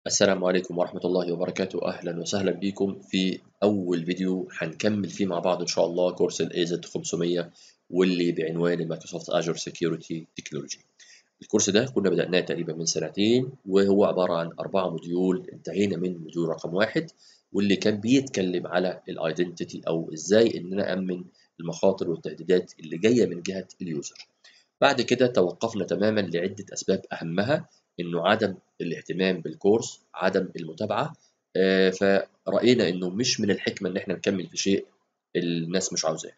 السلام عليكم ورحمة الله وبركاته أهلا وسهلا بكم في أول فيديو هنكمل فيه مع بعض إن شاء الله كورس ال AZ 500 واللي بعنوان مايكروسوفت Azure Security Technology الكورس ده كنا بدأناه تقريبا من سنتين وهو عبارة عن أربعة موديول انتهينا من موديول رقم واحد واللي كان بيتكلم على الايدنتيتي أو إزاي إن أنا أمن المخاطر والتهديدات اللي جاية من جهة اليوزر بعد كده توقفنا تماما لعدة أسباب أهمها انه عدم الاهتمام بالكورس عدم المتابعه آه، فرأينا انه مش من الحكمه ان احنا نكمل في شيء الناس مش عاوزاه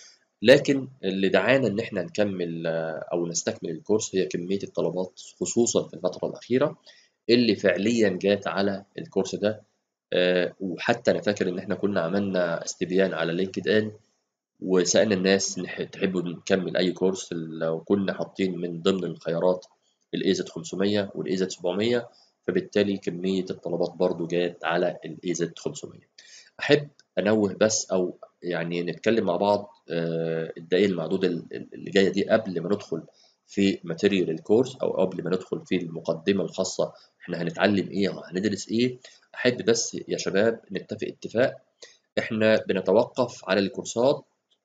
لكن اللي دعانا ان احنا نكمل آه، او نستكمل الكورس هي كميه الطلبات خصوصا في الفتره الاخيره اللي فعليا جات على الكورس ده آه، وحتى انا فاكر ان احنا كنا عملنا استبيان على لينكد ان وسالنا الناس تحبوا نكمل اي كورس لو كنا حاطين من ضمن الخيارات الايزد 500 والايزد 700 فبالتالي كمية الطلبات برضو جات على الايزد 500 أحب أنوه بس أو يعني نتكلم مع بعض آه، الدقائق المعدودة اللي جاية دي قبل ما ندخل في ماتيريال الكورس أو قبل ما ندخل في المقدمة الخاصة إحنا هنتعلم إيه أو هندرس إيه أحب بس يا شباب نتفق اتفاق إحنا بنتوقف على الكورسات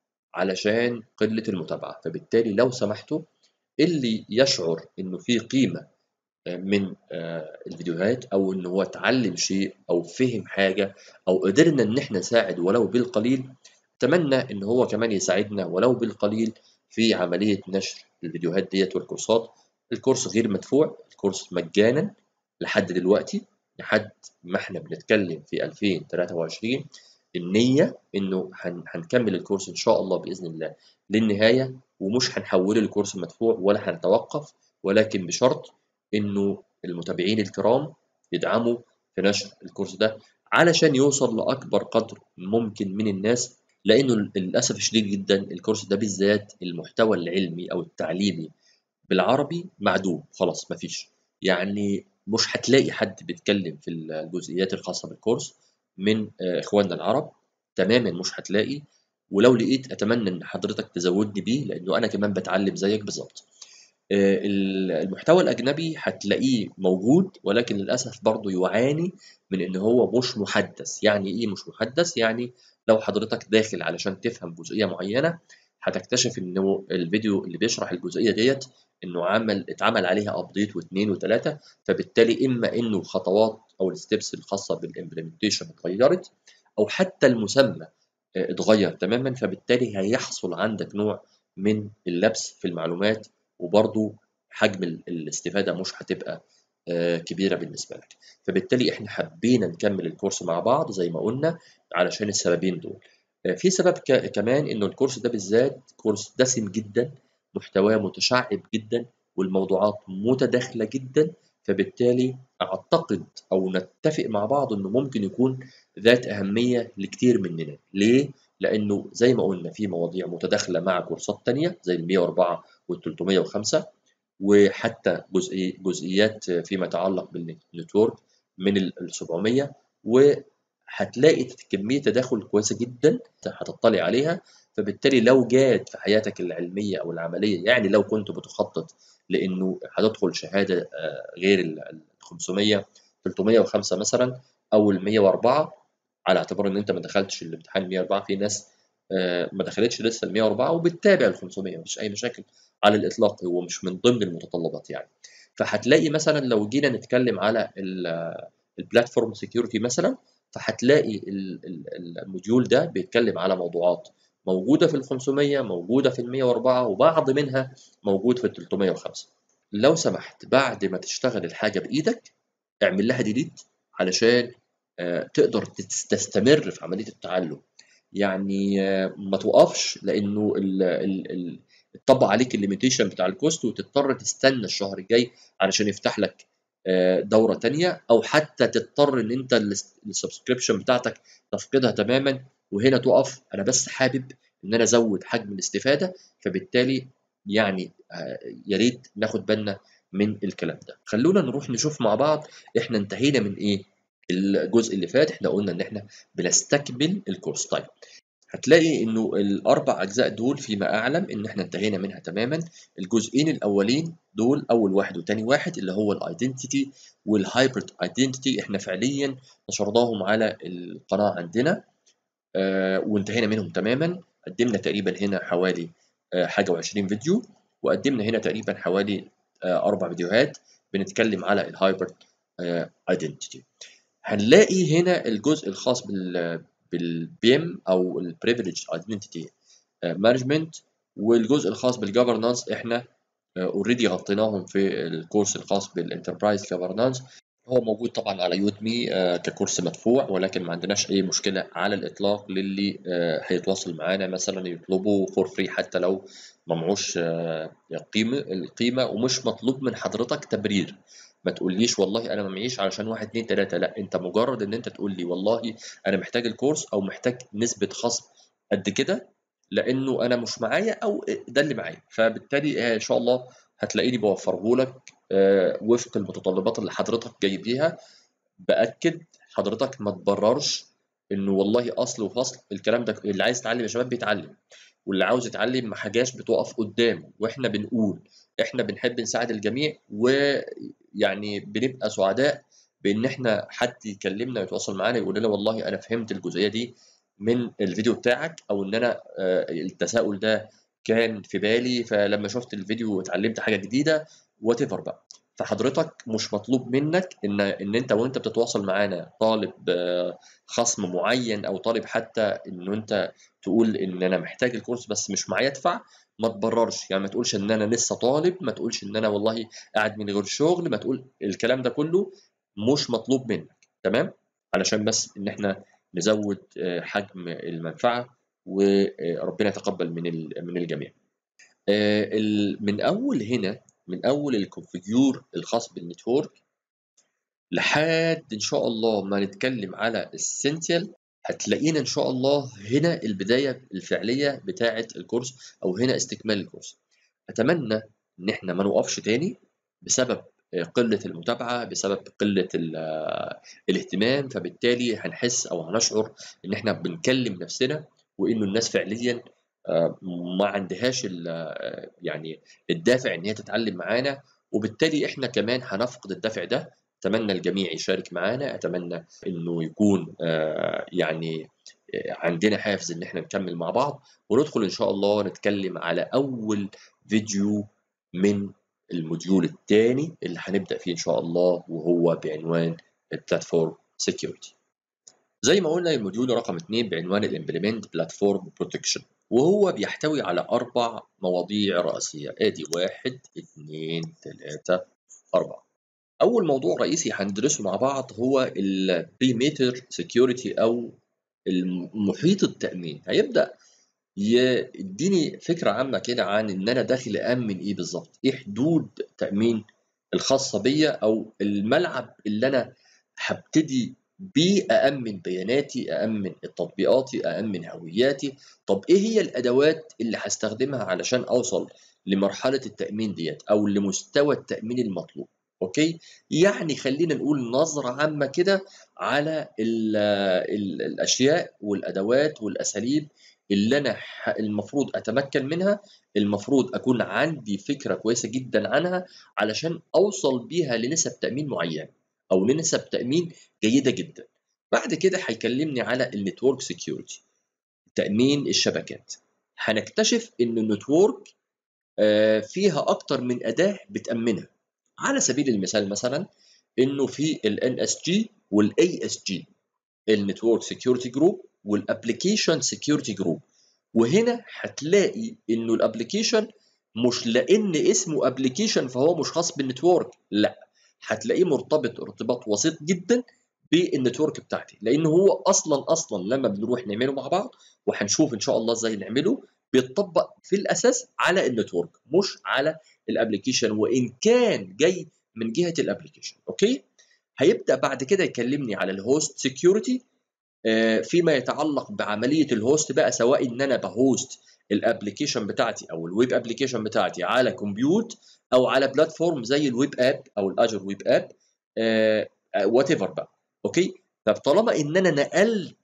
علشان قلة المتابعة فبالتالي لو سمحتوا اللي يشعر انه في قيمه آه، من آه، الفيديوهات او ان هو اتعلم شيء او فهم حاجه او قدرنا ان احنا نساعد ولو بالقليل اتمنى ان هو كمان يساعدنا ولو بالقليل في عمليه نشر الفيديوهات ديت والكورسات الكورس غير مدفوع الكورس مجانا لحد دلوقتي لحد ما احنا بنتكلم في 2023 النية إنه هنكمل الكورس إن شاء الله بإذن الله للنهاية ومش هنحوله لكورس مدفوع ولا هنتوقف ولكن بشرط إنه المتابعين الكرام يدعموا في نشر الكورس ده علشان يوصل لأكبر قدر ممكن من الناس لأنه للأسف الشديد جدا الكورس ده بالذات المحتوى العلمي أو التعليمي بالعربي معدوم خلاص مفيش يعني مش هتلاقي حد بيتكلم في الجزئيات الخاصة بالكورس من آه، اخواننا العرب تماما مش هتلاقي ولو لقيت اتمنى ان حضرتك تزودني بيه لانه انا كمان بتعلم زيك بالظبط آه، المحتوى الاجنبي هتلاقيه موجود ولكن للاسف برضه يعاني من ان هو مش محدث يعني ايه مش محدث يعني لو حضرتك داخل علشان تفهم جزئيه معينه هتكتشف انه الفيديو اللي بيشرح الجزئيه ديت انه عمل اتعمل عليها ابديت واثنين وثلاثه فبالتالي اما انه الخطوات او الستبس الخاصه بالامبلمنتيشن اتغيرت او حتى المسمى آه، اتغير تماما فبالتالي هيحصل عندك نوع من اللبس في المعلومات وبرضو حجم الاستفاده مش هتبقى آه، كبيره بالنسبه لك فبالتالي احنا حبينا نكمل الكورس مع بعض زي ما قلنا علشان السببين دول آه، في سبب كمان انه الكورس ده بالذات كورس دسم جدا محتواه متشعب جدا والموضوعات متداخله جدا فبالتالي اعتقد او نتفق مع بعض انه ممكن يكون ذات اهميه لكتير مننا ليه لانه زي ما قلنا في مواضيع متداخله مع كورسات تانية زي ال 104 وال 305 وحتى جزئي جزئيات فيما يتعلق بالنتورك من ال 700 وهتلاقي كميه تداخل كويسه جدا هتطلع عليها فبالتالي لو جات في حياتك العلميه او العمليه يعني لو كنت بتخطط لانه هتدخل شهاده آه، غير ال 500 305 مثلا او ال 104 على اعتبار ان انت ما دخلتش الامتحان 104 في ناس آه، ما دخلتش لسه ال 104 وبتتابع ال 500 مفيش اي مشاكل على الاطلاق هو مش من ضمن المتطلبات يعني فهتلاقي مثلا لو جينا نتكلم على البلاتفورم سيكيورتي مثلا فهتلاقي الموديول ده بيتكلم على موضوعات موجودة في ال 500 موجودة في ال 104 وبعض منها موجود في ال 305 لو سمحت بعد ما تشتغل الحاجة بإيدك اعمل لها ديليت علشان آه، تقدر تستمر في عملية التعلم يعني آه، ما توقفش لأنه اتطبق عليك الليميتيشن بتاع الكوست وتضطر تستنى الشهر الجاي علشان يفتح لك آه، دورة تانية أو حتى تضطر إن أنت السبسكريبشن بتاعتك تفقدها تماما وهنا تقف انا بس حابب ان انا ازود حجم الاستفاده فبالتالي يعني آه، يا ريت ناخد بالنا من الكلام ده خلونا نروح نشوف مع بعض احنا انتهينا من ايه الجزء اللي فات احنا قلنا ان احنا بنستكمل الكورس طيب هتلاقي انه الاربع اجزاء دول فيما اعلم ان احنا انتهينا منها تماما الجزئين الاولين دول اول واحد وتاني واحد اللي هو الايدنتيتي والهايبرد ايدنتيتي احنا فعليا نشرناهم على القناه عندنا آه وانتهينا منهم تماما قدمنا تقريبا هنا حوالي آه حاجه و20 فيديو وقدمنا هنا تقريبا حوالي آه اربع فيديوهات بنتكلم على الهايبرد ايدنتيتي هنلاقي هنا الجزء الخاص بال بالبيم او البريفليج ايدنتيتي مانجمنت والجزء الخاص بالجفرنانس احنا اوريدي غطيناهم في الكورس الخاص بالانتربرايز جفرنانس هو موجود طبعا على يودمي ككورس مدفوع ولكن ما عندناش اي مشكله على الاطلاق للي هيتواصل معانا مثلا يطلبوا فور فري حتى لو ما معوش قيمه القيمه ومش مطلوب من حضرتك تبرير ما تقوليش والله انا ما معيش علشان واحد اتنين تلاته لا انت مجرد ان انت تقول لي والله انا محتاج الكورس او محتاج نسبه خصم قد كده لانه انا مش معايا او ده اللي معايا فبالتالي ان شاء الله هتلاقيني بوفره لك وفق المتطلبات اللي حضرتك جاي بيها باكد حضرتك ما تبررش انه والله اصل وفصل الكلام ده اللي عايز يتعلم يا شباب بيتعلم واللي عاوز يتعلم ما حاجاش بتقف قدامه واحنا بنقول احنا بنحب نساعد الجميع ويعني بنبقى سعداء بان احنا حد يكلمنا ويتواصل معانا يقول لنا والله انا فهمت الجزئيه دي من الفيديو بتاعك او ان انا التساؤل ده كان في بالي فلما شفت الفيديو اتعلمت حاجه جديده وات ايفر بقى فحضرتك مش مطلوب منك ان ان انت وانت بتتواصل معانا طالب خصم معين او طالب حتى ان انت تقول ان انا محتاج الكورس بس مش معايا ادفع ما تبررش يعني ما تقولش ان انا لسه طالب ما تقولش ان انا والله قاعد من غير شغل ما تقول الكلام ده كله مش مطلوب منك تمام علشان بس ان احنا نزود حجم المنفعه وربنا يتقبل من من الجميع من اول هنا من اول الكونفيجور الخاص بالنتورك لحد ان شاء الله ما نتكلم على السنتيال هتلاقينا ان شاء الله هنا البدايه الفعليه بتاعه الكورس او هنا استكمال الكورس اتمنى ان احنا ما نوقفش تاني بسبب قله المتابعه بسبب قله الاهتمام فبالتالي هنحس او هنشعر ان احنا بنكلم نفسنا وانه الناس فعليا ما عندهاش يعني الدافع ان هي تتعلم معانا وبالتالي احنا كمان هنفقد الدافع ده اتمنى الجميع يشارك معانا اتمنى انه يكون يعني عندنا حافز ان احنا نكمل مع بعض وندخل ان شاء الله نتكلم على اول فيديو من الموديول الثاني اللي هنبدا فيه ان شاء الله وهو بعنوان البلاتفورم سيكيورتي زي ما قلنا الموديول رقم 2 بعنوان الامبلمنت بلاتفورم بروتكشن وهو بيحتوي على أربع مواضيع رئيسية آدي واحد اتنين تلاتة أربعة أول موضوع رئيسي هندرسه مع بعض هو البريميتر سيكيورتي أو المحيط التأمين هيبدأ يديني فكرة عامة كده عن إن أنا داخل أأمن إيه بالظبط إيه حدود تأمين الخاصة بيا أو الملعب اللي أنا هبتدي بيه أأمن بياناتي أأمن تطبيقاتي أأمن هوياتي طب إيه هي الأدوات اللي هستخدمها علشان أوصل لمرحلة التأمين ديت أو لمستوى التأمين المطلوب أوكي يعني خلينا نقول نظرة عامة كده على ال ال الأشياء والأدوات والأساليب اللي أنا المفروض أتمكن منها المفروض أكون عندي فكرة كويسة جدا عنها علشان أوصل بيها لنسب تأمين معينة او لنسب تامين جيده جدا بعد كده هيكلمني على النتورك سيكيورتي تامين الشبكات هنكتشف ان النتورك فيها اكتر من اداه بتامنها على سبيل المثال مثلا انه في ال NSG وال ASG النتورك سيكيورتي جروب والابلكيشن سيكيورتي جروب وهنا هتلاقي انه الابلكيشن مش لان اسمه ابلكيشن فهو مش خاص بالنتورك لا هتلاقيه مرتبط ارتباط وسيط جدا بالنتورك بتاعتي لان هو اصلا اصلا لما بنروح نعمله مع بعض وهنشوف ان شاء الله ازاي نعمله بيتطبق في الاساس على النتورك مش على الابلكيشن وان كان جاي من جهه الابلكيشن اوكي هيبدا بعد كده يكلمني على الهوست سكيورتي فيما يتعلق بعمليه الهوست بقى سواء ان انا بهوست الابلكيشن بتاعتي او الويب ابلكيشن بتاعتي على كمبيوت او على بلاتفورم زي الويب اب او الاجر ويب اب وات ايفر بقى اوكي طب طالما ان انا نقلت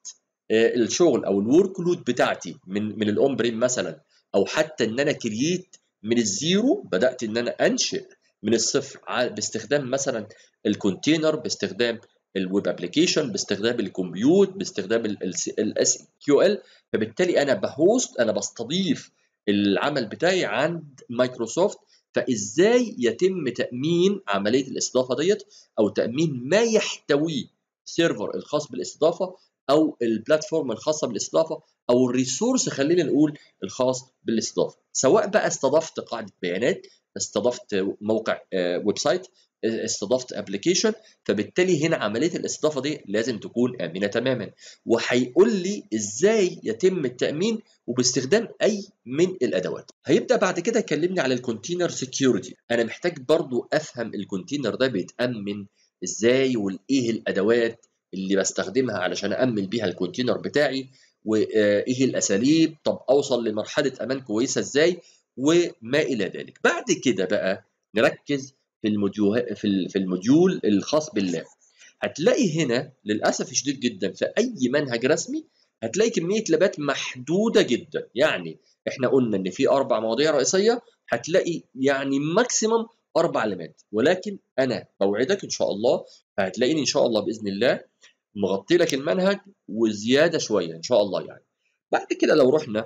الشغل او الورك لود بتاعتي من من الاون بريم مثلا او حتى ان انا كرييت من الزيرو بدات ان انا انشئ من الصفر باستخدام مثلا الكونتينر باستخدام الويب ابلكيشن باستخدام الكمبيوت باستخدام الاس كيو ال فبالتالي انا بهوست انا بستضيف العمل بتاعي عند مايكروسوفت فازاي يتم تامين عمليه الاستضافه ديت او تامين ما يحتويه سيرفر الخاص بالاستضافه او البلاتفورم الخاصه بالاستضافه او الريسورس خلينا نقول الخاص بالاستضافه سواء بقى استضفت قاعده بيانات استضفت موقع ويب سايت استضفت ابلكيشن فبالتالي هنا عمليه الاستضافه دي لازم تكون امنه تماما وهيقول لي ازاي يتم التامين وباستخدام اي من الادوات هيبدا بعد كده يكلمني على الكونتينر سكيورتي انا محتاج برضو افهم الكونتينر ده بيتامن ازاي وايه الادوات اللي بستخدمها علشان امن بيها الكونتينر بتاعي وايه الاساليب طب اوصل لمرحله امان كويسه ازاي وما الى ذلك بعد كده بقى نركز في الموديول في الموديول الخاص باللاب هتلاقي هنا للاسف شديد جدا في اي منهج رسمي هتلاقي كميه لابات محدوده جدا يعني احنا قلنا ان في اربع مواضيع رئيسيه هتلاقي يعني ماكسيمم اربع لابات ولكن انا بوعدك ان شاء الله هتلاقيني ان شاء الله باذن الله مغطي لك المنهج وزياده شويه ان شاء الله يعني بعد كده لو رحنا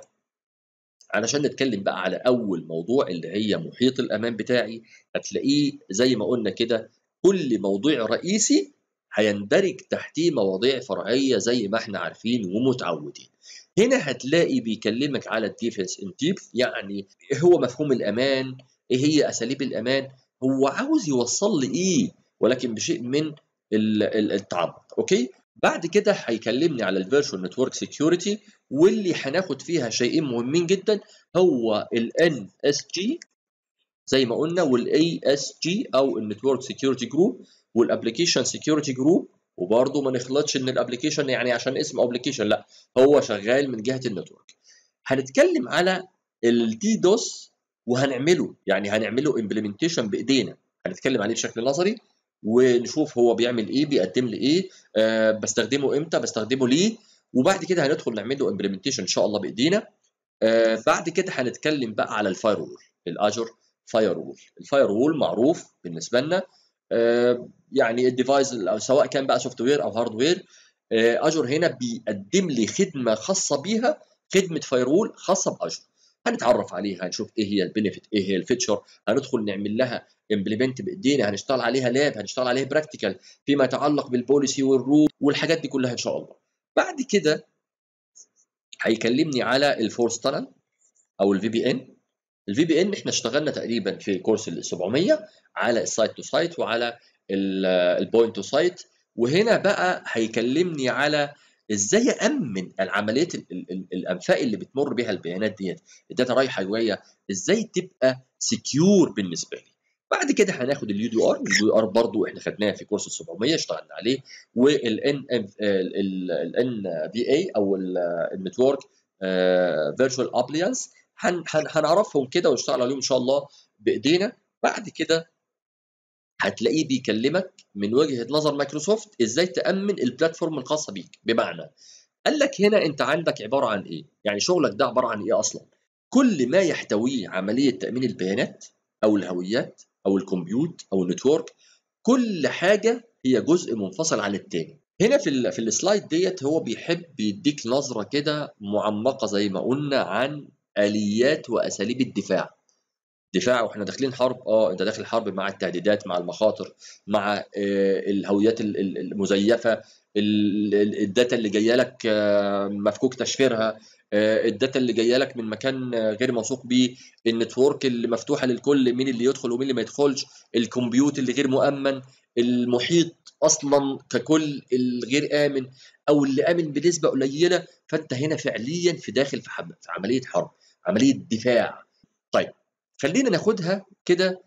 علشان نتكلم بقى على اول موضوع اللي هي محيط الامان بتاعي هتلاقيه زي ما قلنا كده كل موضوع رئيسي هيندرج تحتيه مواضيع فرعيه زي ما احنا عارفين ومتعودين هنا هتلاقي بيكلمك على الديفنس ان ديبث يعني هو مفهوم الامان ايه هي اساليب الامان هو عاوز يوصل لي ايه ولكن بشيء من التعمق اوكي بعد كده هيكلمني على الفيرتشوال نتورك سكيورتي واللي هناخد فيها شيئين مهمين جدا هو ال NSG زي ما قلنا وال ASG او النتورك سكيورتي جروب والابلكيشن سكيورتي جروب وبرضه ما نخلطش ان الابلكيشن يعني عشان اسم ابلكيشن لا هو شغال من جهه النتورك هنتكلم على الدي دوس وهنعمله يعني هنعمله امبلمنتيشن بايدينا هنتكلم عليه بشكل نظري ونشوف هو بيعمل ايه بيقدم لي ايه آه بستخدمه امتى بستخدمه ليه وبعد كده هندخل نعمل له امبلمنتيشن ان شاء الله بايدينا آه بعد كده هنتكلم بقى على الفاير وول الاجر فاير وول الفاير وول معروف بالنسبه لنا آه يعني الديفايس سواء كان بقى سوفت وير او هارد وير اجر هنا بيقدم لي خدمه خاصه بيها خدمه فاير وول خاصه باجر هنتعرف عليها هنشوف ايه هي البينفيت ايه هي الفيتشر هندخل نعمل لها امبلمنت بايدينا هنشتغل عليها لاب هنشتغل عليها براكتيكال فيما يتعلق بالبوليسي والرول والحاجات دي كلها ان شاء الله بعد كده هيكلمني على الفورس تانل او الفي بي ان الفي بي ان احنا اشتغلنا تقريبا في كورس ال 700 على السايت تو سايت وعلى البوينت تو سايت وهنا بقى هيكلمني على ازاي امن العمليات الانفاق اللي بتمر بها البيانات ديت الداتا رايحه جايه ازاي تبقى سكيور بالنسبه لي بعد كده هناخد اليو دي ار اليو دي ار برضه احنا خدناها في كورس ال 700 اشتغلنا عليه والان الان في اي او النتورك فيرتشوال ابليانس هنعرفهم كده ونشتغل عليهم ان شاء الله بايدينا بعد كده هتلاقيه بيكلمك من وجهه نظر مايكروسوفت ازاي تامن البلاتفورم الخاصه بيك بمعنى قال لك هنا انت عندك عباره عن ايه يعني شغلك ده عباره عن ايه اصلا كل ما يحتويه عمليه تامين البيانات او الهويات او الكمبيوت او النتورك كل حاجه هي جزء منفصل عن التاني هنا في ال في السلايد ديت هو بيحب يديك نظره كده معمقه زي ما قلنا عن اليات واساليب الدفاع دفاع واحنا داخلين حرب اه انت داخل حرب مع التهديدات مع المخاطر مع آه الهويات المزيفه الداتا اللي جايه لك آه مفكوك تشفيرها آه الداتا اللي جايه لك من مكان غير موثوق بيه النتورك اللي مفتوحه للكل مين اللي يدخل ومين اللي ما يدخلش الكمبيوت اللي غير مؤمن المحيط اصلا ككل الغير امن او اللي امن بنسبه قليله فانت هنا فعليا في داخل في, حب في عمليه حرب عمليه دفاع طيب خلينا ناخدها كده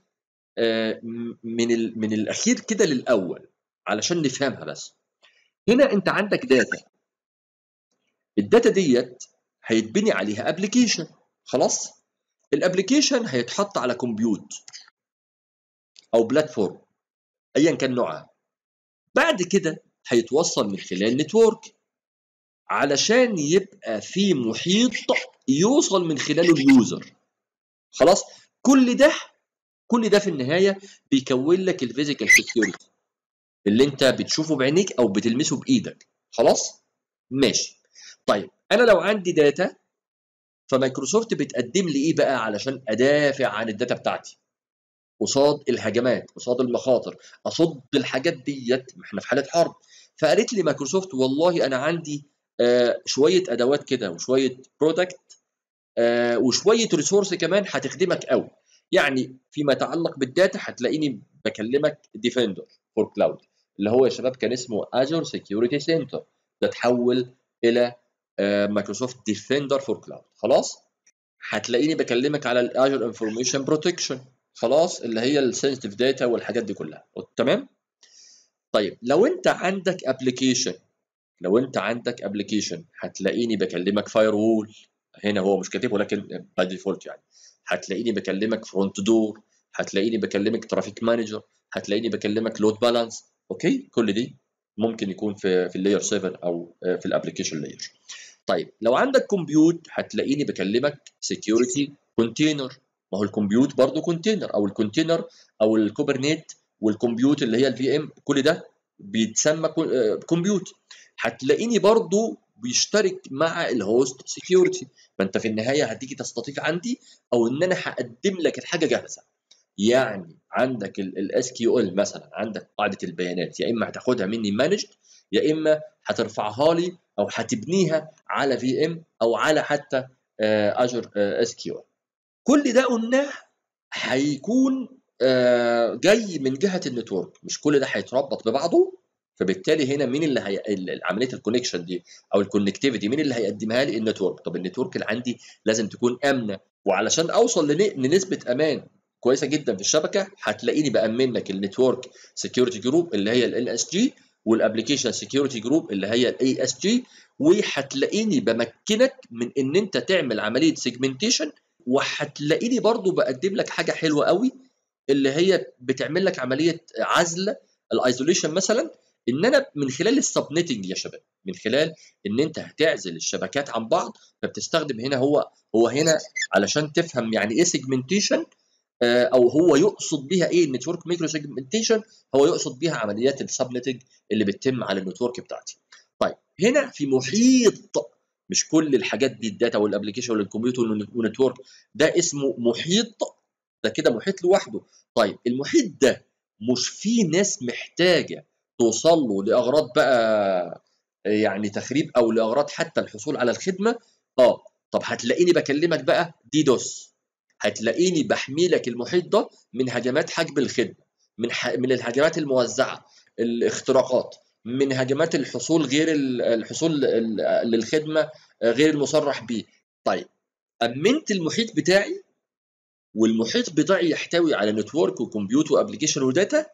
من من الاخير كده للاول علشان نفهمها بس هنا انت عندك داتا الداتا ديت هيتبني عليها ابلكيشن خلاص الابلكيشن هيتحط على كمبيوت او بلاتفورم ايا كان نوعها بعد كده هيتوصل من خلال نتورك علشان يبقى في محيط يوصل من خلاله اليوزر خلاص كل ده كل ده في النهايه بيكون لك الفيزيكال سكيورتي اللي انت بتشوفه بعينيك او بتلمسه بايدك خلاص ماشي طيب انا لو عندي داتا فمايكروسوفت بتقدم لي ايه بقى علشان ادافع عن الداتا بتاعتي قصاد الهجمات قصاد المخاطر اصد الحاجات ديت ما احنا في حاله حرب فقالت لي مايكروسوفت والله انا عندي آه شويه ادوات كده وشويه برودكت آه وشويه ريسورس كمان هتخدمك قوي يعني فيما يتعلق بالداتا هتلاقيني بكلمك ديفندر فور كلاود اللي هو يا شباب كان اسمه اجور سكيورتي سنتر ده اتحول الى مايكروسوفت ديفندر فور كلاود خلاص هتلاقيني بكلمك على الاجور انفورميشن بروتكشن خلاص اللي هي السنسيتيف داتا والحاجات دي كلها تمام طيب لو انت عندك ابلكيشن لو انت عندك ابلكيشن هتلاقيني بكلمك فاير وول هنا هو مش كاتبه ولكن باي ديفولت يعني هتلاقيني بكلمك فرونت دور هتلاقيني بكلمك ترافيك مانجر هتلاقيني بكلمك لود بالانس اوكي كل دي ممكن يكون في في اللاير 7 او في الابلكيشن لاير طيب لو عندك كمبيوت هتلاقيني بكلمك سكيورتي كونتينر ما هو الكمبيوت برضه كونتينر او الكونتينر او الكوبرنيت والكمبيوت اللي هي الفي ام كل ده بيتسمى كمبيوت هتلاقيني برضه بيشترك مع الهوست سكيورتي ما انت في النهايه هتيجي تستضيف عندي او ان انا هقدم لك الحاجه جاهزه يعني عندك الاس كيو ال مثلا عندك قاعده البيانات يا اما هتاخدها مني مانجد يا اما هترفعها لي او هتبنيها على في ام او على حتى اجر اس كيو كل ده قلناه هيكون جاي من جهه النتورك مش كل ده هيتربط ببعضه فبالتالي هنا مين اللي هي عمليه الكونكشن دي او الكونكتيفيتي مين اللي هيقدمها لي النتورك طب النتورك اللي عندي لازم تكون امنه وعلشان اوصل لنسبه امان كويسه جدا في الشبكه هتلاقيني بامن لك النتورك سكيورتي جروب اللي هي الان اس جي والابلكيشن سكيورتي جروب اللي هي الاي اس جي وهتلاقيني بمكنك من ان انت تعمل عمليه سيجمنتيشن وهتلاقيني برضو بقدم لك حاجه حلوه قوي اللي هي بتعمل لك عمليه عزل الايزوليشن مثلا ان انا من خلال السبنيتنج يا شباب من خلال ان انت هتعزل الشبكات عن بعض فبتستخدم هنا هو هو هنا علشان تفهم يعني ايه سيجمنتيشن او هو يقصد بيها ايه النتورك ميكرو سيجمنتيشن هو يقصد بيها عمليات السبنتنج اللي بتتم على النتورك بتاعتي طيب هنا في محيط مش كل الحاجات دي الداتا والابلكيشن والكمبيوتر والنتورك ده اسمه محيط ده كده محيط لوحده طيب المحيط ده مش فيه ناس محتاجه توصل له لاغراض بقى يعني تخريب او لاغراض حتى الحصول على الخدمه اه طب هتلاقيني بكلمك بقى ديدوس هتلاقيني بحمي لك المحيط ده من هجمات حجب الخدمه من ح... من الهجمات الموزعه الاختراقات من هجمات الحصول غير الحصول للخدمه غير المصرح به طيب امنت المحيط بتاعي والمحيط بتاعي يحتوي على نتورك وكمبيوتر وابلكيشن وداتا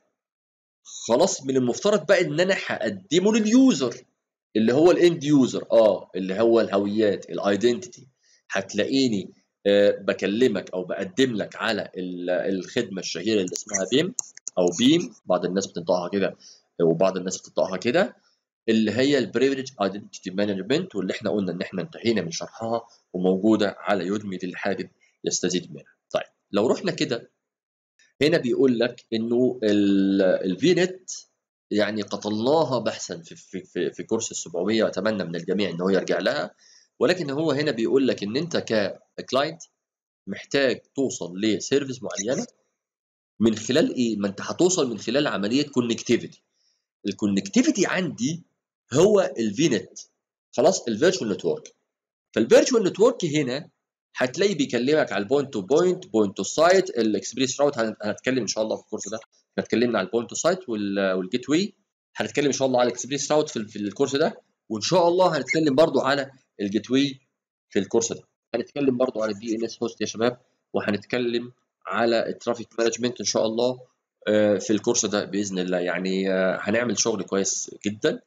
خلاص من المفترض بقى ان انا هقدمه لليوزر اللي هو الاند يوزر اه اللي هو الهويات الايدنتيتي هتلاقيني أه بكلمك او بقدم لك على الخدمه الشهيره اللي اسمها بيم او بيم بعض الناس بتنطقها كده وبعض الناس بتنطقها كده اللي هي البريفليج ايدنتيتي مانجمنت واللي احنا قلنا ان احنا انتهينا من شرحها وموجوده على يودمي للي حابب يستزيد منها. طيب لو رحنا كده هنا بيقول لك انه الفي نت يعني قتلناها بحثا في في في, في كورس ال 700 واتمنى من الجميع ان هو يرجع لها ولكن هو هنا بيقول لك ان انت ككلاينت محتاج توصل لسيرفيس معينه من خلال ايه؟ ما انت هتوصل من خلال عمليه كونكتيفيتي. الكونكتيفيتي عندي هو الفي نت خلاص الفيرتشوال نتورك. فالفيرتشوال نتورك هنا هتلاقي بيكلمك على البوينت تو بوينت بوينت تو سايت الاكسبريس راوت هنتكلم ان شاء الله في الكورس ده هنتكلمنا على البوينت تو سايت والجيت واي هنتكلم ان شاء الله على الاكسبريس راوت في, في الكورس ده وان شاء الله هنتكلم برضو على الجيت واي في الكورس ده هنتكلم برضو على الدي ان اس هوست يا شباب وهنتكلم على الترافيك مانجمنت ان شاء الله في الكورس ده باذن الله يعني هنعمل شغل كويس جدا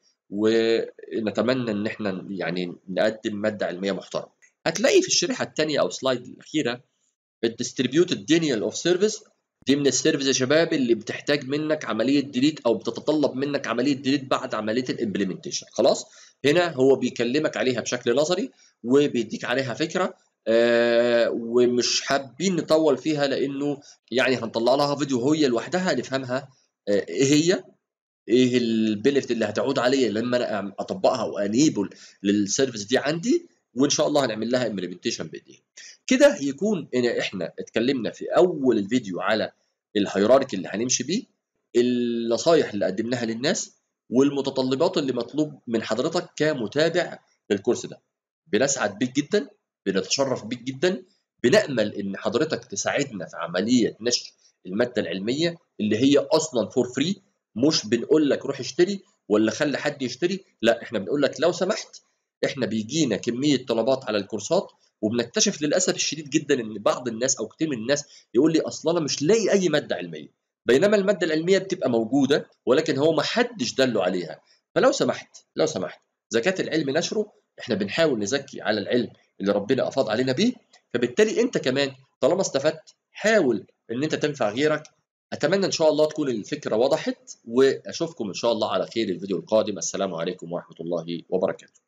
ونتمنى ان احنا يعني نقدم ماده علميه محترمه هتلاقي في الشريحه الثانيه او سلايد الاخيره الديستريبيوتد دينيال اوف سيرفيس دي من السيرفيس يا شباب اللي بتحتاج منك عمليه ديليت او بتتطلب منك عمليه ديليت بعد عمليه الامبلمنتيشن خلاص هنا هو بيكلمك عليها بشكل نظري وبيديك عليها فكره آه ومش حابين نطول فيها لانه يعني هنطلع لها فيديو هي لوحدها نفهمها آه ايه هي ايه البنفت اللي هتعود عليا لما انا اطبقها وانيبل للسيرفيس دي عندي وان شاء الله هنعمل لها امبلمنتيشن بايدينا كده يكون إن احنا اتكلمنا في اول الفيديو على الهيراركي اللي هنمشي بيه النصايح اللي قدمناها للناس والمتطلبات اللي مطلوب من حضرتك كمتابع للكورس ده بنسعد بيك جدا بنتشرف بيك جدا بنامل ان حضرتك تساعدنا في عمليه نشر الماده العلميه اللي هي اصلا فور فري مش بنقول لك روح اشتري ولا خلي حد يشتري لا احنا بنقول لك لو سمحت احنا بيجينا كميه طلبات على الكورسات وبنكتشف للاسف الشديد جدا ان بعض الناس او كتير من الناس يقول لي اصلا انا مش لاقي اي ماده علميه بينما الماده العلميه بتبقى موجوده ولكن هو ما حدش دله عليها فلو سمحت لو سمحت زكاه العلم نشره احنا بنحاول نزكي على العلم اللي ربنا افاض علينا بيه فبالتالي انت كمان طالما استفدت حاول ان انت تنفع غيرك اتمنى ان شاء الله تكون الفكره وضحت واشوفكم ان شاء الله على خير الفيديو القادم السلام عليكم ورحمه الله وبركاته